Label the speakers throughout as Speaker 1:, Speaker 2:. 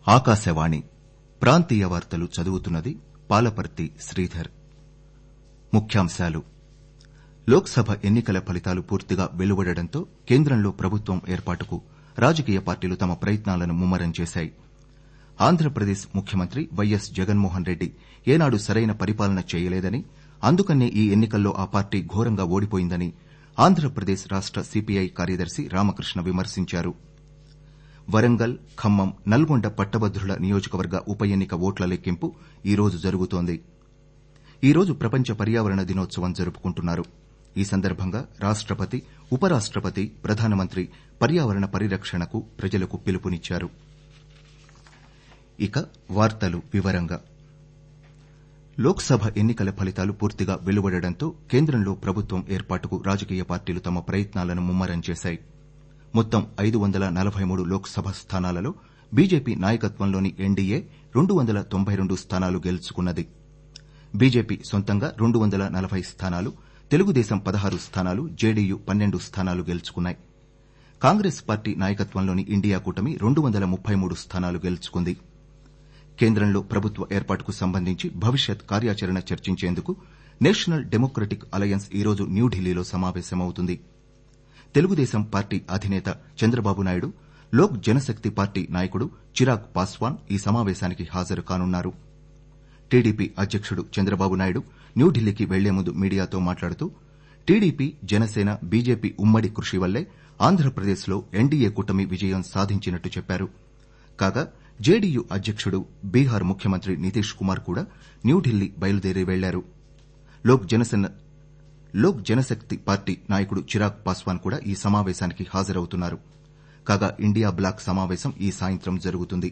Speaker 1: ఆకాశవాణి ప్రాంతీయ వార్తలు చదువుతున్నది పాలపర్తి శ్రీధర్ ముఖ్యాంశాలు లోక్ సభ ఎన్నికల ఫలితాలు పూర్తిగా వెలువడడంతో కేంద్రంలో ప్రభుత్వం ఏర్పాటుకు రాజకీయ పార్టీలు తమ ప్రయత్నాలను ముమ్మరం చేశాయి ఆంధ్రప్రదేశ్ ముఖ్యమంత్రి వైఎస్ జగన్మోహన్ రెడ్డి ఏనాడు సరైన పరిపాలన చేయలేదని అందుకనే ఈ ఎన్నికల్లో ఆ పార్టీ ఘోరంగా ఓడిపోయిందని ఆంధ్రప్రదేశ్ రాష్ట సీపీఐ కార్యదర్శి రామకృష్ణ విమర్శించారు వరంగల్ ఖమ్మం నల్గొండ పట్టభద్రుల నియోజకవర్గ ఉప ఎన్నిక ఓట్ల లెక్కింపు ఈ రోజు జరుగుతోంది ఈ రోజు ప్రపంచ పర్యావరణ దినోత్సవం జరుపుకుంటున్నారు ఈ సందర్భంగా రాష్టపతి ఉపరాష్టపతి ప్రధానమంత్రి పర్యావరణ పరిరక్షణకు ప్రజలకు పిలుపునిచ్చారు ఇక వార్తలు వివరంగా లోక్ సభ ఎన్నికల ఫలితాలు పూర్తిగా వెలువడడంతో కేంద్రంలో ప్రభుత్వం ఏర్పాటుకు రాజకీయ పార్టీలు తమ ప్రయత్నాలను ముమ్మరం చేశాయి మొత్తం ఐదు వందల నలబై మూడు లోక్ సభ స్థానాలలో బీజేపీ నాయకత్వంలోని ఎన్డీఏ రెండు వందల తొంభై రెండు స్థానాలు గెలుచుకున్నది బీజేపీ సొంతంగా రెండు వందల నలబై స్థానాలు తెలుగుదేశం పదహారు స్థానాలు జేడీయూ పన్నెండు స్థానాలు గెలుచుకున్నాయి కాంగ్రెస్ పార్టీ నాయకత్వంలోని ఇండియా కూటమి రెండు వందల ముప్పై మూడు స్థానాలు గెలుచుకుంది కేంద్రంలో ప్రభుత్వ ఏర్పాటుకు సంబంధించి భవిష్యత్ కార్యాచరణ చర్చించేందుకు నేషనల్ డెమోక్రటిక్ అలయన్స్ ఈరోజు న్యూఢిల్లీలో సమావేశమవుతుంది తెలుగుదేశం పార్టీ అధినేత చంద్రబాబు నాయుడు లోక్ జనశక్తి పార్టీ నాయకుడు చిరాగ్ పాస్వాన్ ఈ సమావేశానికి హాజరు కానున్నారు టీడీపీ అధ్యకుడు చంద్రబాబు నాయుడు న్యూఢిల్లీకి వెళ్లే ముందు మీడియాతో మాట్లాడుతూ టీడీపీ జనసేన బీజేపీ ఉమ్మడి కృషి వల్లే ఆంధ్రప్రదేశ్లో ఎన్డీఏ కూటమి విజయం సాధించినట్టు చెప్పారు కాగా జేడీయూ అధ్యకుడు బీహార్ ముఖ్యమంత్రి నితీష్ కుమార్ కూడా న్యూఢిల్లీ బయలుదేరి వెళ్లారు లోక్ జనశక్తి పార్టీ నాయకుడు చిరాగ్ పాస్వాన్ కూడా ఈ సమావేశానికి హాజరవుతున్నారు కాగా ఇండియా బ్లాక్ సమావేశం ఈ సాయంత్రం జరుగుతుంది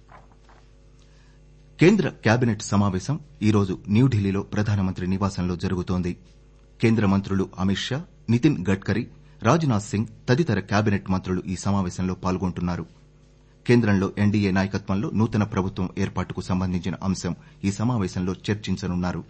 Speaker 1: కేంద్ర కేబినెట్ సమావేశం ఈరోజు న్యూఢిల్లీలో ప్రధానమంత్రి నివాసంలో జరుగుతోంది కేంద్ర మంత్రులు అమిత్ షా నితిన్ గడ్కరీ రాజ్నాథ్ సింగ్ తదితర కేబినెట్ మంత్రులు ఈ సమావేశంలో పాల్గొంటున్నారు కేంద్రంలో ఎన్డీఏ నాయకత్వంలో నూతన ప్రభుత్వం ఏర్పాటుకు సంబంధించిన అంశం ఈ సమావేశంలో చర్చించనున్నారు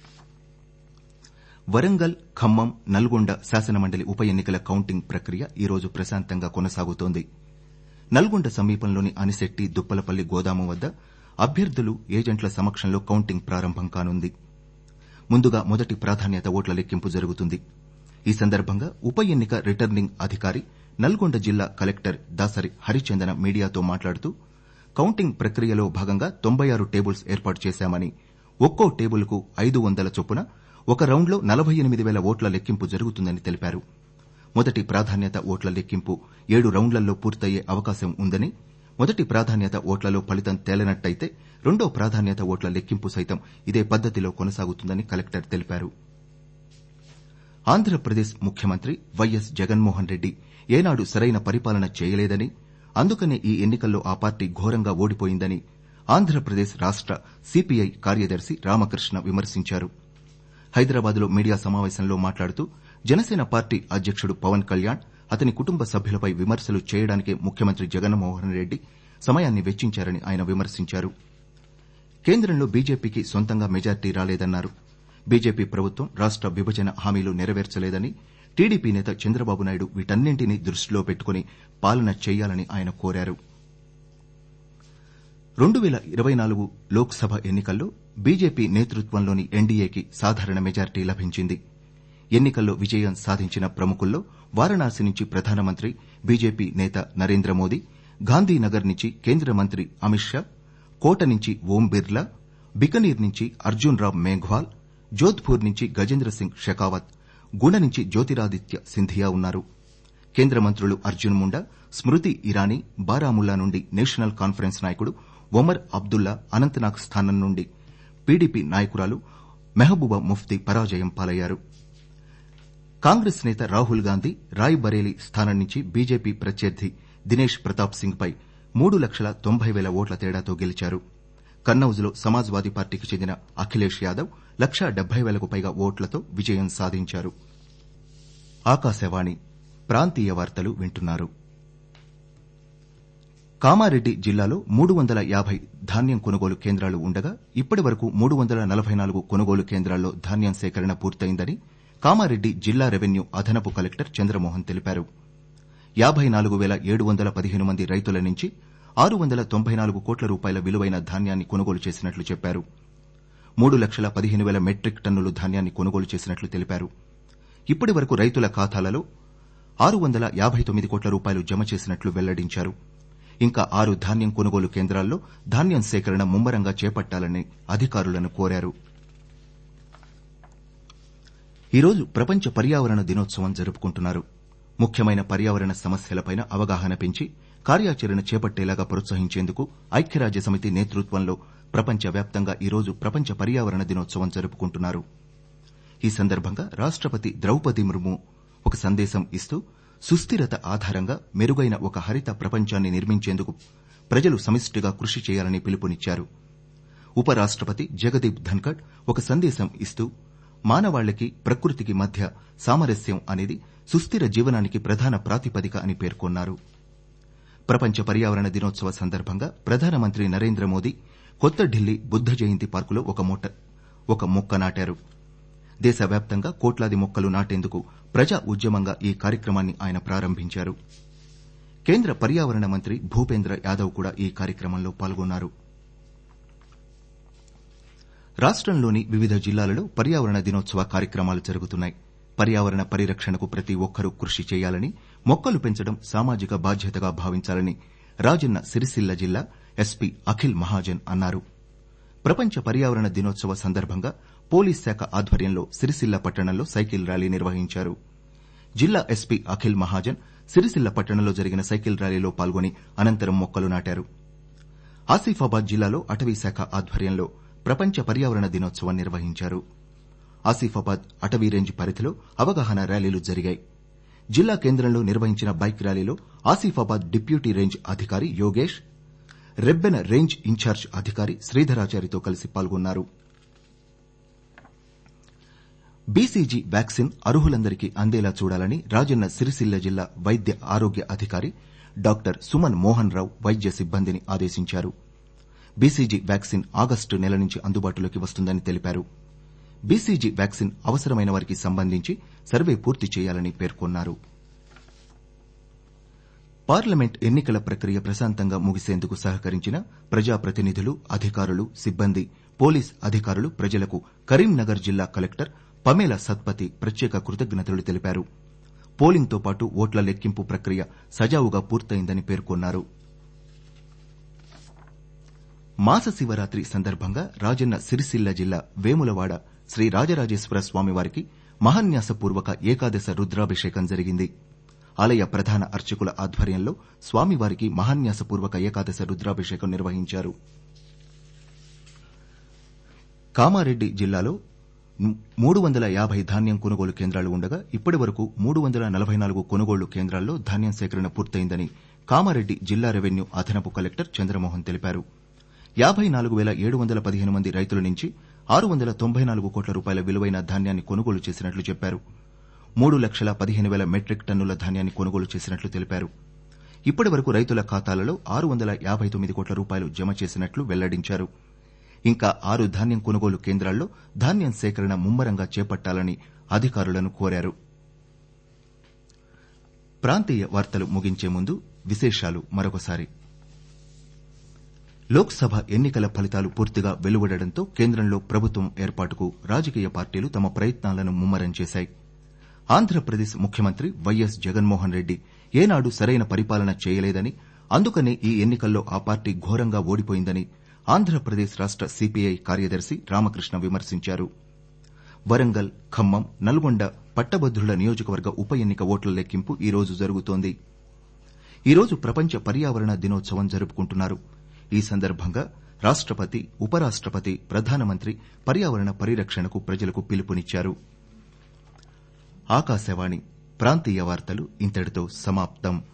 Speaker 1: వరంగల్ ఖమ్మం నల్గొండ శాసనమండలి ఉప ఎన్నికల కౌంటింగ్ ప్రక్రియ ఈరోజు ప్రశాంతంగా కొనసాగుతోంది నల్గొండ సమీపంలోని అనిశెట్టి దుప్పలపల్లి గోదాము వద్ద అభ్యర్థులు ఏజెంట్ల సమక్షంలో కౌంటింగ్ ప్రారంభం కానుంది ముందుగా మొదటి ప్రాధాన్యత ఓట్ల లెక్కింపు జరుగుతుంది ఈ సందర్భంగా ఉప ఎన్నిక రిటర్నింగ్ అధికారి నల్గొండ జిల్లా కలెక్టర్ దాసరి హరిచందన మీడియాతో మాట్లాడుతూ కౌంటింగ్ ప్రక్రియలో భాగంగా తొంభై ఆరు టేబుల్స్ ఏర్పాటు చేశామని ఒక్కో టేబుల్కు ఐదు వందల చొప్పున ఒక రౌండ్లో నలబై ఎనిమిది పేల ఓట్ల లెక్కింపు జరుగుతుందని తెలిపారు మొదటి ప్రాధాన్యత ఓట్ల లెక్కింపు ఏడు రౌండ్లలో పూర్తయ్యే అవకాశం ఉందని మొదటి ప్రాధాన్యత ఓట్లలో ఫలితం తేలనట్టయితే రెండో ప్రాధాన్యత ఓట్ల లెక్కింపు సైతం ఇదే పద్దతిలో కొనసాగుతుందని కలెక్టర్ తెలిపారు ఆంధ్రప్రదేశ్ ముఖ్యమంత్రి వైఎస్ జగన్మోహన్ రెడ్డి ఏనాడు సరైన పరిపాలన చేయలేదని అందుకనే ఈ ఎన్నికల్లో ఆ పార్టీ ఘోరంగా ఓడిపోయిందని ఆంధ్రప్రదేశ్ రాష్ట సీపీఐ కార్యదర్శి రామకృష్ణ విమర్శించారు హైదరాబాద్లో మీడియా సమావేశంలో మాట్లాడుతూ జనసేన పార్టీ అధ్యకుడు పవన్ కళ్యాణ్ అతని కుటుంబ సభ్యులపై విమర్శలు చేయడానికే ముఖ్యమంత్రి జగన్మోహన్ రెడ్డి సమయాన్ని వెచ్చించారని ఆయన విమర్శించారు కేంద్రంలో బీజేపీకి సొంతంగా మెజార్టీ రాలేదన్నారు బీజేపీ ప్రభుత్వం రాష్ట విభజన హామీలు నెరవేర్చలేదని టీడీపీ నేత చంద్రబాబు నాయుడు వీటన్నింటినీ దృష్టిలో పెట్టుకుని పాలన చేయాలని ఆయన కోరారు రెండు పేల ఇరవై నాలుగు లోక్ సభ ఎన్నికల్లో బీజేపీ నేతృత్వంలోని ఎన్డీఏకి సాధారణ మెజార్టీ లభించింది ఎన్నికల్లో విజయం సాధించిన ప్రముఖుల్లో వారణాసి నుంచి ప్రధానమంత్రి బీజేపీ నేత నరేంద్ర మోదీ గాంధీనగర్ నుంచి కేంద్ర మంత్రి అమిత్ షా కోట నుంచి ఓం బిర్లా బికనీర్ నుంచి అర్జున్ రామ్ మేఘ్వాల్ జోధ్పూర్ నుంచి గజేంద్ర సింగ్ షెకావత్ గుణ నుంచి జ్యోతిరాదిత్య సింధియా ఉన్నారు కేంద్ర మంత్రులు అర్జున్ ముండా స్మృతి ఇరానీ బారాముల్లా నుండి నేషనల్ కాన్ఫరెన్స్ నాయకుడు ఒమర్ అబ్దుల్లా అనంతనాగ్ స్థానం నుండి పీడీపీ నాయకురాలు మెహబూబా ముఫ్తీ పరాజయం పాలయ్యారు కాంగ్రెస్ నేత రాహుల్ గాంధీ రాయ్ బరేలీ స్థానం నుంచి బీజేపీ ప్రత్యర్థి దినేష్ ప్రతాప్ సింగ్ పై మూడు లక్షల తొంభై పేల ఓట్ల తేడాతో గెలిచారు కన్నౌజ్లో సమాజ్వాదీ పార్టీకి చెందిన అఖిలేష్ యాదవ్ లక్షా డెబ్బై పేలకు పైగా ఓట్లతో విజయం సాధించారు ఆకాశవాణి ప్రాంతీయ వార్తలు వింటున్నారు కామారెడ్డి జిల్లాలో మూడు వందల యాబై ధాన్యం కొనుగోలు కేంద్రాలు ఉండగా ఇప్పటి వరకు మూడు వందల నలబై నాలుగు కొనుగోలు కేంద్రాల్లో ధాన్యం సేకరణ పూర్తయిందని కామారెడ్డి జిల్లా రెవెన్యూ అదనపు కలెక్టర్ చంద్రమోహన్ తెలిపారు యాబై నాలుగు పేల ఏడు వందల పదిహేను మంది రైతుల నుంచి ఆరు వందల తొంభై నాలుగు కోట్ల రూపాయల విలువైన ధాన్యాన్ని కొనుగోలు చేసినట్లు చెప్పారు మూడు లక్షల పదిహేను వేల మెట్రిక్ టన్నులు ధాన్యాన్ని కొనుగోలు చేసినట్లు తెలిపారు ఇప్పటి వరకు రైతుల ఖాతాలలో ఆరు వందల యాబై తొమ్మిది కోట్ల రూపాయలు జమ చేసినట్లు వెల్లడించారు ఇంకా ఆరు ధాన్యం కొనుగోలు కేంద్రాల్లో ధాన్యం సేకరణ ముమ్మరంగా చేపట్టాలని అధికారులను కోరారు ఈరోజు ప్రపంచ పర్యావరణ దినోత్సవం జరుపుకుంటున్నారు ముఖ్యమైన పర్యావరణ సమస్యలపై అవగాహన పెంచి కార్యాచరణ చేపట్టేలాగా ప్రోత్సహించేందుకు ఐక్యరాజ్యసమితి నేతృత్వంలో ప్రపంచవ్యాప్తంగా ఈరోజు ప్రపంచ పర్యావరణ దినోత్సవం జరుపుకుంటున్నారు ఈ సందర్భంగా రాష్టపతి ద్రౌపది ముర్ము ఒక సందేశం ఇస్తూ సుస్థిరత ఆధారంగా మెరుగైన ఒక హరిత ప్రపంచాన్ని నిర్మించేందుకు ప్రజలు సమిష్టిగా కృషి చేయాలని పిలుపునిచ్చారు ఉపరాష్టపతి జగదీప్ ధన్కడ్ ఒక సందేశం ఇస్తూ మానవాళికి ప్రకృతికి మధ్య సామరస్యం అనేది సుస్థిర జీవనానికి ప్రధాన ప్రాతిపదిక అని పేర్కొన్నారు ప్రపంచ పర్యావరణ దినోత్సవ సందర్భంగా ప్రధానమంత్రి నరేంద్ర మోదీ కొత్త ఢిల్లీ బుద్ద జయంతి పార్కులో ఒక మొక్క నాటారు దేశవ్యాప్తంగా కోట్లాది మొక్కలు నాటేందుకు ప్రజా ఉద్యమంగా ఈ కార్యక్రమాన్ని ఆయన ప్రారంభించారు కేంద్ర పర్యావరణ మంత్రి భూపేంద్ర యాదవ్ కూడా ఈ కార్యక్రమంలో పాల్గొన్నారు రాష్టంలోని వివిధ జిల్లాలలో పర్యావరణ దినోత్సవ కార్యక్రమాలు జరుగుతున్నాయి పర్యావరణ పరిరక్షణకు ప్రతి ఒక్కరూ కృషి చేయాలని మొక్కలు పెంచడం సామాజిక బాధ్యతగా భావించాలని రాజన్న సిరిసిల్ల జిల్లా ఎస్పీ అఖిల్ మహాజన్ అన్నారు ప్రపంచ పర్యావరణ దినోత్సవ సందర్భంగా పోలీస్ శాఖ ఆధ్వర్యంలో సిరిసిల్ల పట్టణంలో సైకిల్ ర్యాలీ నిర్వహించారు జిల్లా ఎస్పీ అఖిల్ మహాజన్ సిరిసిల్ల పట్టణంలో జరిగిన సైకిల్ ర్యాలీలో పాల్గొని అనంతరం మొక్కలు నాటారు ఆసిఫాబాద్ జిల్లాలో అటవీ శాఖ ఆధ్వర్యంలో ప్రపంచ పర్యావరణ దినోత్సవం నిర్వహించారు ఆసిఫాబాద్ అటవీ రేంజ్ పరిధిలో అవగాహన ర్యాలీలు జరిగాయి జిల్లా కేంద్రంలో నిర్వహించిన బైక్ ర్యాలీలో ఆసిఫాబాద్ డిప్యూటీ రేంజ్ అధికారి యోగేష్ రెబ్బెన రేంజ్ ఇన్ఛార్జ్ అధికారి శ్రీధరాచారితో కలిసి పాల్గొన్నారు బీసీజీ వ్యాక్సిన్ అర్హులందరికీ అందేలా చూడాలని రాజన్న సిరిసిల్ల జిల్లా వైద్య ఆరోగ్య అధికారి డాక్టర్ సుమన్ మోహన్ రావు వైద్య సిబ్బందిని ఆదేశించారు బీసీజీ వ్యాక్సిన్ ఆగస్టు నెల నుంచి అందుబాటులోకి వస్తుందని తెలిపారు బీసీజీ వ్యాక్సిన్ అవసరమైన వారికి సంబంధించి సర్వే పూర్తి చేయాలని పేర్కొన్నారు పార్లమెంట్ ఎన్నికల ప్రక్రియ ప్రశాంతంగా ముగిసేందుకు సహకరించిన ప్రజాప్రతినిధులు అధికారులు సిబ్బంది పోలీస్ అధికారులు ప్రజలకు కరీంనగర్ జిల్లా కలెక్టర్ పమేల సత్పతి ప్రత్యేక కృతజ్ఞతలు తెలిపారు పోలింగ్తో పాటు ఓట్ల లెక్కింపు ప్రక్రియ సజావుగా పూర్తయిందని పేర్కొన్నారు మాస శివరాత్రి సందర్భంగా రాజన్న సిరిసిల్ల జిల్లా వేములవాడ శ్రీ రాజరాజేశ్వర స్వామివారికి మహాన్యాసపూర్వక ఏకాదశ రుద్రాభిషేకం జరిగింది ఆలయ ప్రధాన అర్చకుల ఆధ్వర్యంలో స్వామివారికి మహాన్యాసపూర్వక ఏకాదశ రుద్రాభిషేకం నిర్వహించారు కామారెడ్డి జిల్లాలో మూడు వందల యాబై ధాన్యం కొనుగోలు కేంద్రాలు ఉండగా ఇప్పటి వరకు మూడు వందల నలబై నాలుగు కొనుగోలు కేంద్రాల్లో ధాన్యం సేకరణ పూర్తయిందని కామారెడ్డి జిల్లా రెవెన్యూ అదనపు కలెక్టర్ చంద్రమోహన్ తెలిపారు యాబై నాలుగు పేల ఏడు వందల పదిహేను మంది రైతుల నుంచి ఆరు వందల తొంభై నాలుగు కోట్ల రూపాయల విలువైన ధాన్యాన్ని కొనుగోలు చేసినట్లు చెప్పారు మూడు లక్షల పదిహేను వేల మెట్రిక్ టన్నుల ధాన్యాన్ని కొనుగోలు చేసినట్లు తెలిపారు ఇప్పటి వరకు రైతుల ఖాతాలలో ఆరు వందల యాబై తొమ్మిది కోట్ల రూపాయలు జమ చేసినట్లు వెల్లడించారు ఇంకా ఆరు ధాన్యం కొనుగోలు కేంద్రాల్లో ధాన్యం సేకరణ ముమ్మరంగా చేపట్టాలని అధికారులను కోరారు ప్రాంతీయ వార్తలు ముగించే ముందు విశేషాలు మరొకసారి లోక్సభ ఎన్నికల ఫలితాలు పూర్తిగా వెలువడడంతో కేంద్రంలో ప్రభుత్వం ఏర్పాటుకు రాజకీయ పార్టీలు తమ ప్రయత్నాలను ముమ్మరం చేశాయి ఆంధ్రప్రదేశ్ ముఖ్యమంత్రి వైఎస్ జగన్మోహన్ రెడ్డి ఏనాడు సరైన పరిపాలన చేయలేదని అందుకనే ఈ ఎన్నికల్లో ఆ పార్టీ ఘోరంగా ఓడిపోయిందని ఆంధ్రప్రదేశ్ రాష్ట సీపీఐ కార్యదర్శి రామకృష్ణ విమర్శించారు వరంగల్ ఖమ్మం నల్గొండ పట్టభద్రుల నియోజకవర్గ ఉప ఎన్నిక ఓట్ల లెక్కింపు ఈ రోజు జరుగుతోంది ఈ రోజు ప్రపంచ పర్యావరణ దినోత్సవం జరుపుకుంటున్నారు ఈ సందర్భంగా రాష్టపతి ఉపరాష్టపతి ప్రధానమంత్రి పర్యావరణ పరిరక్షణకు ప్రజలకు పిలుపునిచ్చారు ఆకాశవాణి ప్రాంతీయ వార్తలు ఇంతటితో సమాప్తం